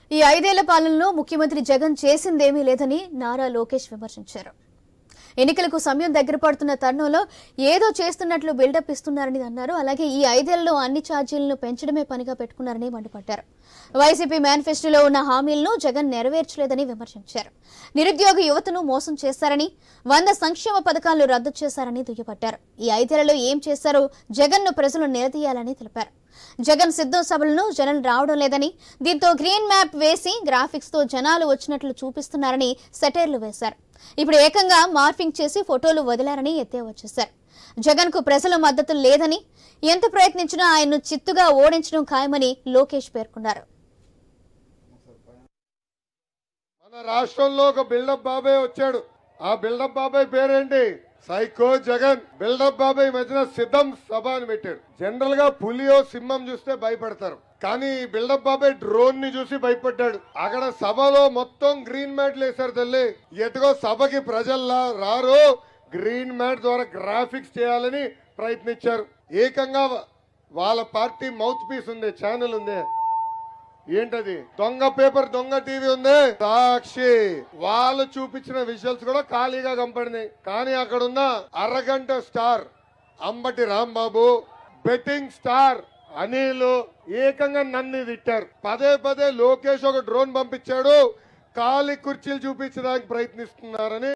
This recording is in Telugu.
ఈ ఐదేళ్ల పాలనలో ముఖ్యమంత్రి జగన్ చేసిందేమీ లేదని నారా లోకేష్ విమర్శించారు ఎన్నికలకు సమయం దగ్గర పడుతున్న తరుణంలో ఏదో చేస్తున్నట్లు బిల్డప్ ఇస్తున్నారని అన్నారు అలాగే ఈ ఐదేళ్లలో అన్ని ఛార్జీలను పెంచడమే పనిగా పెట్టుకున్నారని మండిపడ్డారు వైసీపీ మేనిఫెస్టోలో ఉన్న హామీలను జగన్ నెరవేర్చలేదని విమర్శించారు నిరుద్యోగ యువతను మోసం చేశారని వంద సంక్షేమ పథకాలను రద్దు చేశారని దుయ్యబట్టారు ఈ ఐదేళ్లలో ఏం చేశారో జగన్ను ప్రజలు నిలదీయాలని తెలిపారు జగన్ సిద్ధం సభలను జనం రావడం లేదని దీంతో గ్రీన్ మ్యాప్ వేసి గ్రాఫిక్స్ తో జనాలు వచ్చినట్లు చూపిస్తున్నారని సెటైర్లు వేశారు ఇప్పుడు ఏకంగా మార్ఫింగ్ చేసి ఫోటోలు వదిలారని ఎద్దేవా చేశారు జగన్ కు ప్రజల మద్దతు లేదని ఎంత ప్రయత్నించినా ఆయన్ను చిత్తుగా ఓడించడం ఖాయమని లోకేష్ పేర్కొన్నారు మన రాష్ట్రంలో ఒక బిల్డప్ బాబాయ్ వచ్చాడు ఆ బిల్డప్ బాబాయ్ పేరేంటి సైకో జగన్ బిల్డప్ బాబాయ్ ఈ మధ్యన సిద్ధం సభ అని పెట్టాడు జనరల్ గా పులియో సింహం చూస్తే భయపడతారు కానీ ఈ బిల్డప్ బాబాయ్ డ్రోన్ ని చూసి భయపడ్డాడు అక్కడ సభలో మొత్తం గ్రీన్ మ్యాట్లు వేశారు తల్లి ఎటుగో సభకి ప్రజల్లా రారు గ్రీన్ మ్యాట్ ద్వారా గ్రాఫిక్స్ చేయాలని ప్రయత్నించారు ఏకంగా వాళ్ళ పార్టీ మౌత్ పీస్ ఉంది ఛానల్ ఉంది ఏంటది దొంగ పేపర్ దొంగ టీవీ ఉంది సాక్షి వాళ్ళు చూపించిన విజువల్స్ కూడా ఖాళీగా కనపడినాయి కానీ అక్కడ ఉన్న అరగంట star Ambati Rambabu betting star Anil ఏకంగా నన్ను తిట్టారు పదే పదే లోకేష్ ఒక డ్రోన్ పంపించాడు ఖాళీ కుర్చీలు చూపించడానికి ప్రయత్నిస్తున్నారని